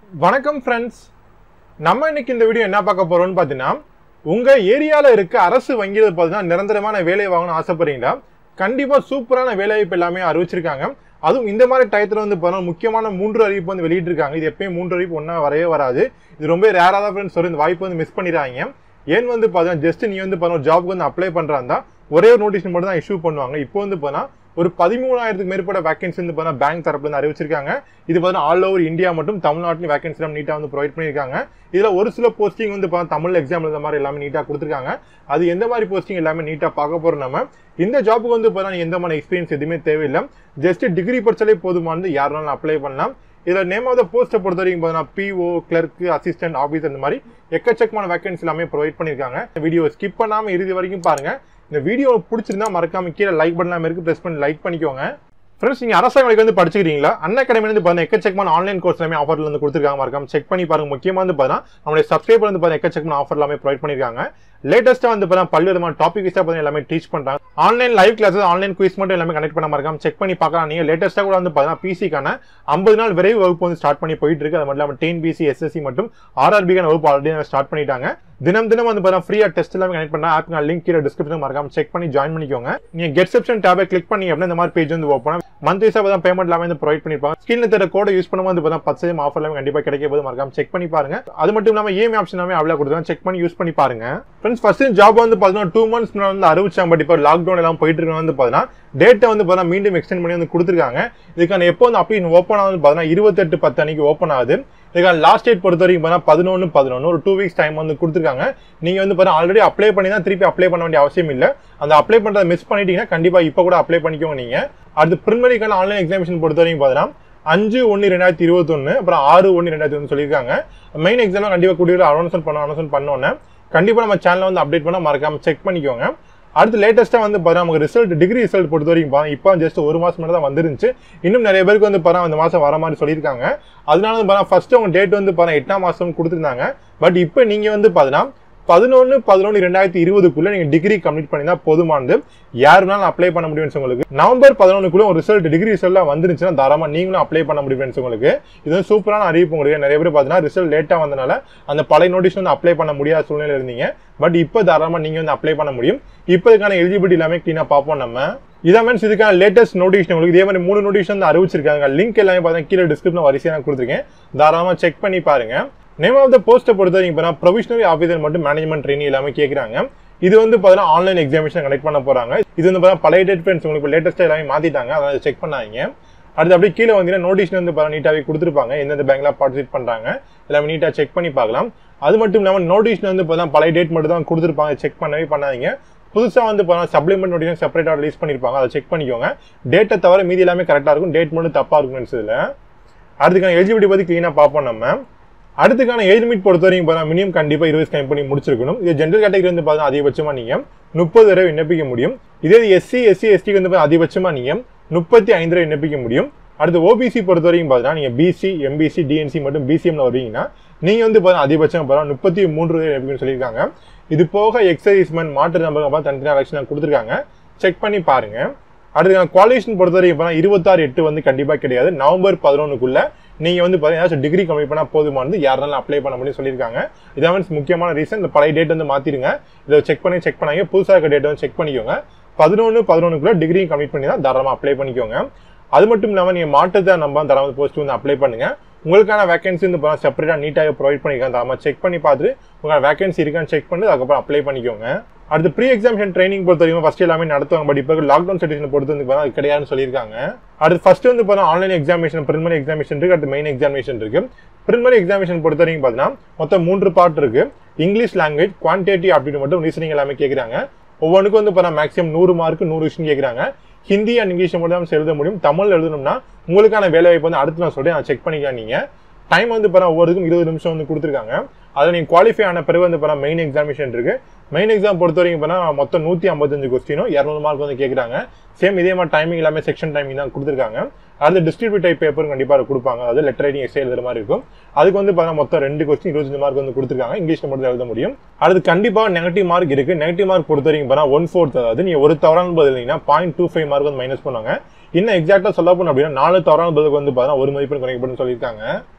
வணக்கம் ஃப்ரெண்ட்ஸ் நம்ம இன்னைக்கு இந்த வீடியோ என்ன பார்க்க போறோம்னு பார்த்தீங்கன்னா உங்க ஏரியால இருக்க அரசு வங்கியில் பார்த்தீங்கன்னா நிரந்தரமான வேலை வாங்கணும்னு ஆசைப்படுறீங்களா கண்டிப்பா சூப்பரான வேலைவாய்ப்பு எல்லாமே அறிவிச்சிருக்காங்க அதுவும் இந்த மாதிரி டயத்துல வந்து பார்த்தீங்கன்னா முக்கியமான மூன்று அறிவிப்பு வந்து வெளியிட்டிருக்காங்க இது எப்பயும் மூன்று அறிவிப்பு ஒன்றா வரவே வராது இது ரொம்ப ரேராக தான் ஃப்ரெண்ட்ஸ் வரும் இந்த வாய்ப்பு வந்து மிஸ் பண்ணிடுறாங்க ஏன் வந்து பார்த்தீங்கன்னா ஜஸ்ட் நீ வந்து பார்த்தீங்கன்னா ஜாப்க்கு வந்து அப்ளை பண்ணுறாந்தா ஒரே ஒரு நோட்டீஸ் மட்டும் தான் இஷ்யூ பண்ணுவாங்க இப்போ வந்து பார்த்தீங்கன்னா ஒரு பதிமூணாயிரத்துக்கு மேற்பட்ட வேகன்சி வந்து பார்த்தீங்கன்னா பேங்க் தரப்புல இருந்து அறிவிச்சிருக்காங்க இது பார்த்தீங்கன்னா ஆல் ஓவர் இந்தியா மட்டும் தமிழ்நாட்டிலும் வேகன்சி எல்லாம் நீட்டாக வந்து ப்ரொவைட் பண்ணியிருக்காங்க இதில் ஒரு சில போஸ்டிங் வந்து பார்த்தா தமிழ் எக்ஸாம் இந்த மாதிரி எல்லாமே நீட்டாக கொடுத்துருக்காங்க அது எந்த மாதிரி போஸ்டிங் எல்லாமே நீட்டாக பார்க்க போகிறோம் நம்ம இந்த ஜாப்புக்கு வந்து பார்த்தா எந்த மாதிரி எக்ஸ்பீரியன்ஸ் எதுவுமே தேவையில்லை ஜஸ்ட் டிகிரி படிச்சாலே போதுமானது யாருனாலும் அப்ளை பண்ணலாம் இதில் நேம் ஆஃப் த போஸ்ட்டை பொறுத்த வரைக்கும் பார்த்தீங்கன்னா பிஓ கிளர்க் அசிஸ்டன்ட் ஆஃபீஸ் அந்த மாதிரி எக்கச்சக்கமான வேகன்சி எல்லாமே ப்ரொவைட் பண்ணியிருக்காங்க வீடியோ ஸ்கிப் பண்ணாமல் இறுதி வரைக்கும் பாருங்க இந்த வீடியோ பிடிச்சிருந்தா மறக்காம கீழே லைக் பண்ணாம இருக்கு ப்ரெஸ் பண்ணி லைக் பண்ணிக்கோங்க ஃப்ரெண்ட்ஸ் நீங்கள் அரசாங்க வேலைக்கு வந்து படிச்சுக்கிறீங்களா அண்ணா அகாடமி வந்து பார்த்தீங்கன்னா எக்கச்சக்கமான ஆன்லைன் கோர்ஸ் எல்லாமே ஆஃபர்ல வந்து கொடுத்துருக்காங்க மறக்காம செக் பண்ணி பாருங்க முக்கியமாக வந்து பார்த்தீங்கன்னா நம்மளுடைய சப்ஸ்கிரைபர் வந்து பார்த்தீங்கன்னா எக்கச்சக்கமான ஆஃபர் எல்லாமே ப்ரொவைட் பண்ணியிருக்காங்க லேட்டஸ்ட்டாக வந்து பார்த்தீங்கன்னா பல்வேறு விதமான டாபிக் வைஸாக பார்த்தீங்கன்னா எல்லாமே டீச் பண்ணுறாங்க online live classes online quiz மட்டும் எல்லாமே கனெக்ட் பண்ண மறக்காம செக் பண்ணி பார்க்கலாம் நீங்கள் லேட்டஸ்ட்டாக கூட வந்து பார்த்தீங்கன்னா பிசிக்கான ஐம்பது நாள் விரைவு வகுப்பு வந்து ஸ்டார்ட் பண்ணி போயிட்டு இருக்கு அது மட்டும் இல்லாமல் டென் பிசி எஸ்எஸ்சி மற்றும் ஆர்ஆர்பிக்கான வகுப்பு ஆல்ரெடி ஸ்டார்ட் பண்ணிட்டாங்க தினம் தினம் வந்து பார்த்தீங்கன்னா ஃப்ரீயாக டெஸ்ட் எல்லாமே கனெக்ட் பண்ண ஆப் நான் லிங்க் கீழே டிஸ்கிரிப்ஷன் மறக்காம செக் பண்ணி ஜாயின் பண்ணிக்கோங்க நீங்கள் கெட்செப்ஷன் டேபை கிளிக் பண்ணி அப்படின்னா இந்த மாதிரி பேஜ் வந்து ஓப்பன் மந்த் வைஸாக தான் பேமெண்ட் எல்லாமே வந்து ப்ரொவைட் பண்ணிருப்பாங்க ஸ்கிரீனில் தர கோடை யூஸ் பண்ணும்போது வந்து பார்த்தா பத்து சதவீதம் ஆஃபர் எல்லாமே கண்டிப்பாக கிடைக்க போது மறக்காம செக் பண்ணி பாருங்க அது மட்டும் இல்லாமல் இஎம்ஐ ஆப்ஷன் எல்லாமே அவ்வளோ கொடுத்துருக்காங்க செக் பண்ணி யூஸ் பண்ணி பாருங்க ஃப்ரெண்ட்ஸ் ஃபர்ஸ்ட் ஜாப் வந்து பார்த்தீங்கன்னா டூ மந்த்ஸ் முன்னாடி வந்து அறிவிச்சாங்க பட் இப்போ லாக்டவுன் எல்லாம் போயிட்டு இருக்கு வந்து பார்த்தீங்கன்னா டேட்டை வந்து பார்த்தீங்கன்னா மீண்டும் எக்ஸ்டெண்ட் பண்ணி வந்து கொடுத்துருக்காங்க இதுக்கான எப்போ வந்து அப்ளிகேஷன் ஓப்பன் ஆகுது பார்த்தீங்கன்னா இருபத்தெட்டு பத்து அன்னைக்கு ஓப்பன் ஆகுது இதுக்கான லாஸ்ட் டேட் பொறுத்த வரைக்கும் பார்த்தீங்கன்னா பதினொன்று பதினொன்று ஒரு டூ வீக்ஸ் டைம் வந்து கொடுத்துருக்காங்க நீங்கள் வந்து பார்த்தீங்கன்னா ஆல்ரெடி அப்ளை பண்ணி தான் திருப்பி அப்ளை பண்ண வேண்டிய அவசியம் இல்லை அந்த அப்ளை பண்ணுறதை மிஸ் பண்ணிட்டீங்கன்னா கண்டிப்பாக இப்போ கூட அப்ளை பண்ணிக்கோங்க நீங்கள் அடுத்து பிரிமரிக்கான ஆன்லைன் எக்ஸாமினேஷன் பொறுத்த வரைக்கும் பார்த்தீங்கன்னா அஞ்சு ஒன்று ரெண்டாயிரத்தி இருபத்தொன்று அப்புறம் ஆறு ஒன்று ரெண்டாயிரத்தி ஒன்று சொல்லியிருக்காங்க மெயின் எக்ஸாம் கண்டிப்பாக கூடிய அனௌன்ஸ்மெண்ட் பண்ண அனௌன்ஸ்மெண்ட் பண்ணோன்னே கண்டிப்பாக நம்ம சேனலை வந்து அப்டேட் பண்ண மறக்காம செக் பண்ணிக்கோங்க அடுத்து லேட்டஸ்ட்டாக வந்து பார்த்தா நமக்கு ரிசல்ட் டிகிரி ரிசல்ட் பொறுத்த வரைக்கும் பாருங்க இப்போ ஜஸ்ட் ஒரு மாதம் மட்டும் தான் வந்துருந்துச்சு இன்னும் நிறைய பேருக்கு வந்து பாருங்க இந்த மாதம் வர மாதிரி சொல்லியிருக்காங்க அதனால வந்து பாருங்க ஃபர்ஸ்ட் அவங்க டேட் வந்து பாருங்க எட்டாம் மாதம் கொடுத்துருந்தாங்க பட் இப்போ நீங்கள் வந்து பார்த்தீங்கன்னா பதினொன்று பதினொன்று ரெண்டாயிரத்தி இருபதுக்குள்ள நீங்க டிகிரி கம்ப்ளீட் பண்ணினா போதுமானது யார் வேணாலும் அப்ளை பண்ண முடியும் உங்களுக்கு நவம்பர் பதினொன்றுக்குள்ள ஒரு ரிசல்ட் டிகிரி ரிசல்ட் வந்துருச்சுன்னா தாராளமா நீங்களும் அப்ளை பண்ண முடியும் friends உங்களுக்கு இது வந்து சூப்பரான அறிவிப்பு உங்களுக்கு நிறைய பேர் பார்த்தீங்கன்னா ரிசல்ட் லேட்டா வந்தனால அந்த பழைய நோட்டீஸ் வந்து அப்ளை பண்ண முடியாத சூழ்நிலை இருந்தீங்க பட் இப்போ தாராளமா நீங்க வந்து அப்ளை பண்ண முடியும் இப்போ இதுக்கான எலிஜிபிலிட்டி எல்லாமே கிளீனா பார்ப்போம் நம்ம இதான் மீன்ஸ் இதுக்கான லேட்டஸ்ட் நோட்டிஃபிகேஷன் உங்களுக்கு இதே மாதிரி மூணு நோட்டிஃபிகேஷன் வந்து அறிவிச்சிருக்காங்க லிங்க் எல்லாமே பார்த்தீங்கன்னா கீழே டிஸ்கிரிப்ஷன் வரிசையாக நான் கொடுத்துருக்கேன் தாராளமா செக் பண்ணி பாருங்க நேம் ஆஃப் த போஸ்ட்டை பொறுத்த வரைக்கும் இப்போ ப்ரொவிஷனரி ஆஃபீஸர் மட்டும் மேனேஜ்மெண்ட் ட்ரெயினிங் எல்லாமே கேட்குறாங்க இது வந்து பார்த்தீங்கன்னா ஆன்லைன் எக்ஸாமினேஷன் கனெக்ட் பண்ண போறாங்க இது வந்து பார்த்தீங்கன்னா பழைய டேட் ஃப்ரெண்ட்ஸ் உங்களுக்கு லேட்டஸ்ட்டாக எல்லாமே மாத்திட்டாங்க அதை செக் பண்ணாங்க அடுத்து அப்படியே கீழே வந்து நோட்டீஸ் வந்து பார்த்தா நீட்டாகவே கொடுத்துருப்பாங்க எந்தெந்த பேங்க்ல பார்ட்டிசிபேட் பண்றாங்க எல்லாமே நீட்டாக செக் பண்ணி பார்க்கலாம் அது மட்டும் இல்லாமல் நோட்டீஸ் வந்து பார்த்தா பழைய டேட் மட்டும் தான் கொடுத்துருப்பாங்க செக் பண்ணவே பண்ணாதீங்க புதுசாக வந்து பார்த்தா சப்ளிமெண்ட் நோட்டீஸ் செப்பரேட்டாக ரிலீஸ் பண்ணியிருப்பாங்க அதை செக் பண்ணிக்கோங்க டேட்டை தவிர மீதி எல்லாமே கரெக்டாக இருக்கும் டேட் மட்டும் தப்பாக இருக்கும் இதில் அடுத்துக்கான எலிஜிபிலிட்டி பற்றி க்ளீனாக பார்ப்போம் நம்ம அடுத்துக்கான ஏஜ் லிமிட் பொறுத்த வரைக்கும் பார்த்தா மினிமம் கண்டிப்பாக இருபது ஸ்கேன் பண்ணி முடிச்சிருக்கணும் இது ஜென்ரல் கேட்டகரி வந்து பார்த்தா அதிகபட்சமாக நீங்கள் முப்பது வரை விண்ணப்பிக்க முடியும் இதே எஸ்சி எஸ்சி எஸ்டிக்கு வந்து பார்த்தா அதிகபட்சமாக நீங்கள் முப்பத்தி ஐந்து வரை விண்ணப்பிக்க முடியும் அடுத்து ஓபிசி பொறுத்த வரைக்கும் பார்த்தீங்கன்னா நீங்கள் பிசி எம்பிசி டிஎன்சி மற்றும் பிசிஎம்ல வருவீங்கன்னா நீங்கள் வந்து பார்த்தா அதிகபட்சம் பார்த்தா முப்பத்தி மூன்று வரை விண்ணப்பிக்கணும்னு சொல்லியிருக்காங்க இது போக எக்ஸைஸ்மெண்ட் மாற்று நம்பர் பார்த்து தனித்தனியாக எலெக்ஷன் கொடுத்துருக்காங்க செக் பண்ணி பாருங்க அடுத்து குவாலிஃபிகேஷன் பொறுத்த வரைக்கும் பார்த்தா இருபத்தாறு எட்டு வந்து கண்டிப்பாக கிடையாது நவம்பர் பதினொன்றுக்குள்ள நீங்கள் வந்து பார்த்தீங்கன்னா டிகிரி கம்ப்ளீட் பண்ணால் போதுமானது யாரெல்லாம் அப்ளை பண்ண முடியும் சொல்லியிருக்காங்க இதான் வந்து முக்கியமான ரீசன் இந்த பழைய டேட் வந்து மாற்றிடுங்க இதை செக் பண்ணி செக் பண்ணாங்க புதுசாக இருக்க டேட் வந்து செக் பண்ணிக்கோங்க பதினொன்று பதினொன்றுக்குள்ள டிகிரி கம்ப்ளீட் பண்ணி தான் தாராளமாக அப்ளை பண்ணிக்கோங்க அது மட்டும் இல்லாமல் நீங்கள் மாற்றத்தை நம்ம தரமாக போஸ்ட் வந்து அப்ளை பண்ணுங்க உங்களுக்கான வேகன்சி வந்து இப்போ செப்பரேட்டாக நீட்டாக ப்ரொவைட் பண்ணியிருக்காங்க தாராளமாக செக் பண்ணி பார்த்துட்டு உங்களோட வேகன்சி இருக்கான்னு செக் பண்ணி அதுக்கப்புறம் அப்ளை பண்ணிக்கோங்க அடுத்து ப்ரீ எக்ஸாமிஷன் ட்ரைனிங் பொறுத்த வரைக்கும் ஃபர்ஸ்ட் எல்லாமே நடத்துவாங்க பட் இப்போ லாக்டவுன் சுச்சுவேஷன் பொறுத்து வந்து பார்த்தா அது கிடையாதுன்னு சொல்லியிருக்காங்க அடுத்து ஃபர்ஸ்ட் வந்து பார்த்தா ஆன்லைன் எக்ஸாமினேஷன் பிரிமரி எக்ஸாமினேஷன் இருக்கு அடுத்து மெயின் எக்ஸாமினேஷன் இருக்கு பிரிமரி எக்ஸாமினேஷன் பொறுத்த வரைக்கும் பார்த்தீங்கன்னா மொத்தம் மூன்று பார்ட் இருக்கு இங்கிலீஷ் லாங்குவேஜ் குவான்டிட்டி அப்படின்னு மட்டும் ரீசனிங் எல்லாமே கேட்குறாங்க ஒவ்வொன்றுக்கும் வந்து பார்த்தா மேக்ஸிமம் நூறு மார்க் நூறு விஷயம் கேட்குறாங்க ஹிந்தி அண்ட் இங்கிலீஷ் மட்டும் தான் எழுத முடியும் தமிழ் எழுதணும்னா உங்களுக்கான வேலை வாய்ப்பு வந்து அடுத்து நான் சொல்றேன் நான் செக் பண்ணிக்கலாம் நீங்க டைம் வந்து பாருங்க ஒவ்வொருக்கும் இருபது நிமிஷம் வந்து கொடுத்துருக்காங்க அதில் நீங்கள் குவாலிஃபை ஆன பிறகு வந்து பாருங்க மெயின் எக்ஸாமினேஷன் இருக்கு மெயின் எக்ஸாம் பொறுத்த வரைக்கும் பார்த்தா மொத்தம் நூற்றி ஐம்பத்தஞ்சு கொஸ்டினும் இரநூறு மார்க் வந்து கேட்குறாங்க சேம் இதே மாதிரி டைமிங் எல்லாமே செக்ஷன் டைமிங் தான் கொடுத்துருக்காங்க அடுத்து டிஸ்ட்ரிபியூட் டைப் பேப்பரும் கண்டிப்பாக கொடுப்பாங்க அதாவது லெட்டர் ரைட்டிங் எஸ்ஏ எழுதுற மாதிரி இருக்கும் அதுக்கு வந்து பார்த்தா மொத்தம் ரெண்டு கொஸ்டின் இருபத்தஞ்சு மார்க் வந்து கொடுத்துருக்காங்க இங்கிலீஷ்ல மட்டும் தான் எழுத முடியும் அடுத்து கண்டிப்பாக நெகட்டிவ் மார்க் இருக்கு நெகட்டிவ் மார்க் பொறுத்த வரைக்கும் பார்த்தா ஒன் ஃபோர்த் அதாவது நீங்க ஒரு தவறான பதில் இல்லைங்கன்னா பாயிண்ட் டூ ஃபைவ் மார்க் வந்து மைனஸ் பண்ணுவாங்க இன்னும் எக்ஸாக்டா சொல்ல போனோம் அப்படின்னா நாலு தவறான பதிலுக்கு வந்து பார்த்தா ஒரு மதிப்பெண் குறைக்கப்படும் சொல்லியிருக்காங்க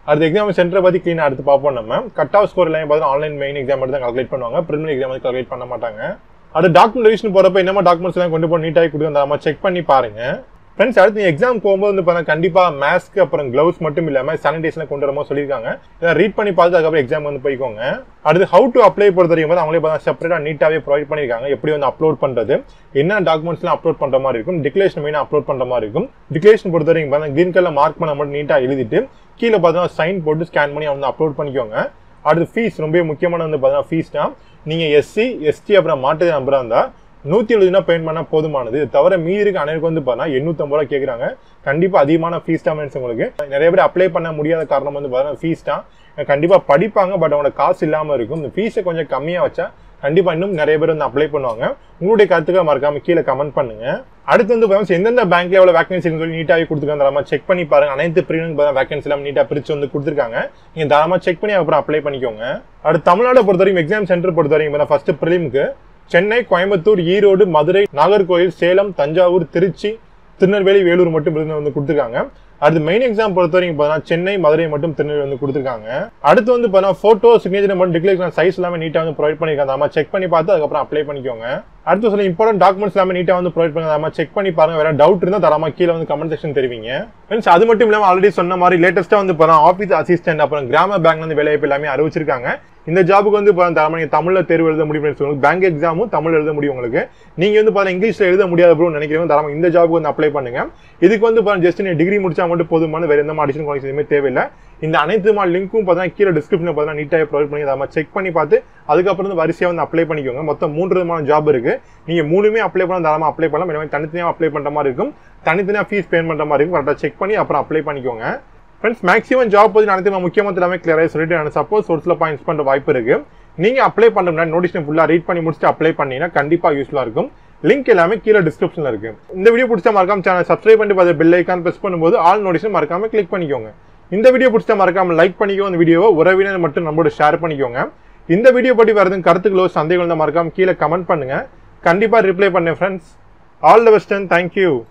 அடுத்த எக்ஸாம் சென்டரை பத்தி க்ளீனாக அடுத்து பார்ப்போம் நம்ம கட் ஆஃப் ஸ்கோர் எல்லாம் பார்த்தீங்கன்னா ஆன்லைன் மெயின் எக்ஸாம் மட்டும் தான் கால்குலேட் பண்ணுவாங்க ப்ரிலிமினரி எக்ஸாம் வந்து கால்குலேட் பண்ண மாட்டாங்க அது டாக்குமெண்டேஷன் போறப்ப என்னமா டாக்குமெண்ட்ஸ் எல்லாம் கொண்டு போய் நீட்டாக கொடுத்து அந்த செக் பண்ணி பாருங்க ஃப்ரெண்ட்ஸ் அடுத்து எக்ஸாம் போகும்போது வந்து பார்த்தா கண்டிப்பா மாஸ்க் அப்புறம் கிளவுஸ் மட்டும் இல்லாம சானிடைசேஷன் கொண்டு வரமோ சொல்லியிருக்காங்க இதை ரீட் பண்ணி பார்த்து அதுக்கப்புறம் எக்ஸாம் வந்து போய்க்கோங்க அடுத்து ஹவு டு அப்ளை பொறுத்த வரைக்கும் போது அவங்களே பார்த்தா செப்பரேட்டா நீட்டாவே ப்ரொவைட் பண்ணியிருக்காங்க எப்படி வந்து அப்லோட் பண்றது என்ன டாக்குமெண்ட்ஸ்லாம் அப்லோட் பண்ற மாதிரி இருக்கும் டிக்ளேஷன் மெயினாக அப்லோட் பண்ற மாதிரி இருக்கும் டிக்ளேஷன் பொறுத்த வரைக்கும் பார்த்தா கிரீன் கலர் மார்க் பண்ண மட்டும் நீட்டா எழுதிட்டு கீழே பார்த்தா சைன் போட்டு ஸ்கேன் பண்ணி வந்து அப்லோட் பண்ணிக்கோங்க அடுத்து ஃபீஸ் ரொம்ப முக்கியமான வந்து பார்த்தீங்கன்னா ஃபீஸ் தான் நீங்க எஸ்சி எஸ்டி அப்புறம் மாட்டு நம்பரா இருந்தா நூத்தி எழுபதுனா பெயிண்ட் பண்ணா போதுமானது இது தவிர மீதி இருக்க அனைவருக்கு வந்து பார்த்தா எண்ணூத்தம்பது ரூபா கேட்குறாங்க கண்டிப்பா அதிகமான ஃபீஸ் தான் friends உங்களுக்கு நிறைய பேர் அப்ளை பண்ண முடியாத காரணம் வந்து பார்த்தீங்கன்னா ஃபீஸ் தான் கண்டிப்பா படிப்பாங்க பட் அவங்களோட காசு இல்லாம இருக்கும் இந்த ஃபீஸை கொஞ்சம் கம்மியா வச்சா கண்டிப்பா இன்னும் நிறைய பேர் வந்து அப்ளை பண்ணுவாங்க உங்களுடைய கருத்துக்களை மறக்காம கீழே கமெண்ட் பண்ணுங்க அடுத்து வந்து பார்த்தீங்கன்னா எந்தெந்த பேங்க்ல எவ்வளவு வேகன்சி சொல்லி நீட்டாகவே கொடுத்துருக்காங்க தாராளமா செக் பண்ணி பாருங்க அனைத்து பிரிவினருக்கு வேகன்சி எல்லாம் நீட்டா பிரிச்சு வந்து கொடுத்துருக்காங்க நீங்க தாராளமா செக் பண்ணி அப்புறம் அப்ளை பண்ணிக்கோங்க அடுத்து தமிழ்நாடு பொறுத்த வரைக்கும் எக்ஸாம் சென்டர் பொறுத்த வரைக்கும் ஃபர்ஸ்ட் ப்ரிலிமுக்கு சென்னை கோயம்புத்தூர் ஈரோடு மதுரை நாகர்கோயில் சேலம் தஞ்சாவூர் திருச்சி திருநெல்வேலி வேலூர் மட்டும் விருது வந்து கொடுத்துருக்காங்க அடுத்து மெயின் எக்ஸாம் பொறுத்த வரைக்கும் பார்த்தீங்கன்னா சென்னை மதுரை மட்டும் திருநெல்வேலி வந்து கொடுத்துருக்காங்க அடுத்து வந்து பார்த்தீங்கன்னா ஃபோட்டோ சிக்னேச்சர் மட்டும் டிக்ளேஷன் சைஸ் எல்லாமே நீட்டாக வந்து ப்ரொவைட் பண்ணியிருக்காங்க நம்ம செக் பண்ணி பார்த்து அதுக்கப்புறம் அப்ளை பண்ணிக்கோங்க அடுத்து சில இம்பார்ட்டன்ட் டாக்குமெண்ட்ஸ் எல்லாமே நீட்டாக வந்து ப்ரொவைட் பண்ணி நம்ம செக் பண்ணி பாருங்க வேற டவுட் இருந்தால் தரமா கீழே வந்து கமெண்ட் செக்ஷன் தெரிவிங்க ஃப்ரெண்ட்ஸ் அது மட்டும் இல்லாமல் ஆல்ரெடி சொன்ன மாதிரி லேட்டஸ்ட்டாக வந்து பார்த்தா ஆஃபீஸ் அசிஸ்டன்ட் அப்புறம் கிராம பேங்க்ல வந்து வேலைவாய்ப்பு எல்லாமே அறிவிச்சிருக்காங்க இந்த ஜாபுக்கு வந்து இப்போ தரமா நீங்க தமிழ்ல தேர்வு எழுத முடியும் சொல்லுங்க பேங்க் எக்ஸாமும் தமிழ் எழுத முடியும் உங்களுக்கு நீங்க வந்து பாருங்க இங்கிலீஷ்ல எழுத முடியாது ப்ரோ நினைக்கிறவங்க தரமா இந்த ஜாபுக்கு வந்து அப்ளை பண்ணுங்க இதுக்கு வந்து பாருங்க ஜஸ்ட் நீங்க டிகிரி முடிச்சா மட்டும் போதுமான வேற எந்த அடிஷனல் குவாலிஃபிகேஷன் எதுவுமே தேவையில்லை இந்த அனைத்து மா லிங்க்கும் பார்த்தீங்கன்னா கீழே டிஸ்கிரிப்ஷனில் பார்த்தீங்கன்னா நீட்டாக ப்ரொவைட் பண்ணி அதை செக் பண்ணி பார்த்து அதுக்கப்புறம் வந்து வரிசையாக வந்து அப்ளை பண்ணிக்கோங்க மொத்தம் மூன்று விதமான ஜாப் இருக்கு நீங்க மூணுமே அப்ளை பண்ண தாராளமாக அப்ளை பண்ணலாம் எனவே தனித்தனியாக அப்ளை பண்ற மாதிரி இருக்கும் தனித்தனியாக ஃபீஸ் பே பண்ற மாதிரி இருக்கும் கரெக்டாக செக் பண்ணி அப்புறம் அப்ளை பண்ணிக்கோங்க ஃப்ரெண்ட்ஸ் மேக்ஸிமம் ஜாப் பற்றி அனைத்து முக்கியமாக எல்லாமே கிளியராக சொல்லிட்டு நான் சப்போஸ் ஒரு சில பாயிண்ட்ஸ் பண்ணுற வாய்ப்பு இருக்கு நீங்க அப்ளை பண்ண முன்னாடி நோட்டிஷன் ஃபுல்லாக ரீட் பண்ணி முடிச்சுட்டு அப்ளை பண்ணீங்கன்னா கண்டிப்பாக யூஸ்ஃபுல்லாக இருக்கும் லிங்க் எல்லாமே கீழே டிஸ்கிரிப்ஷன்ல இருக்கு இந்த வீடியோ பிடிச்சா மறக்காம சேனல் சப்ஸ்கிரைப் பண்ணி பார்த்து பெல் ஐக்கான் பிரஸ் பண்ணும்போது ஆல் நோட்டிஷன் மறக்காம கிளிக் பண்ணிக்கோங்க இந்த வீடியோ பிடிச்சா மறக்காம லைக் பண்ணிக்கோ இந்த வீடியோவை உறவினர் மட்டும் நம்மளோட ஷேர் பண்ணிக்கோங்க இந்த வீடியோ பற்றி வேறு எதுவும் கருத்துக்களோ சந்தேகம் இருந்தால் மறக்காம கீழே கமெண்ட் பண்ணுங்க கண்டிப்பா ரிப்ளை பண்ணேன் friends all the best and thank you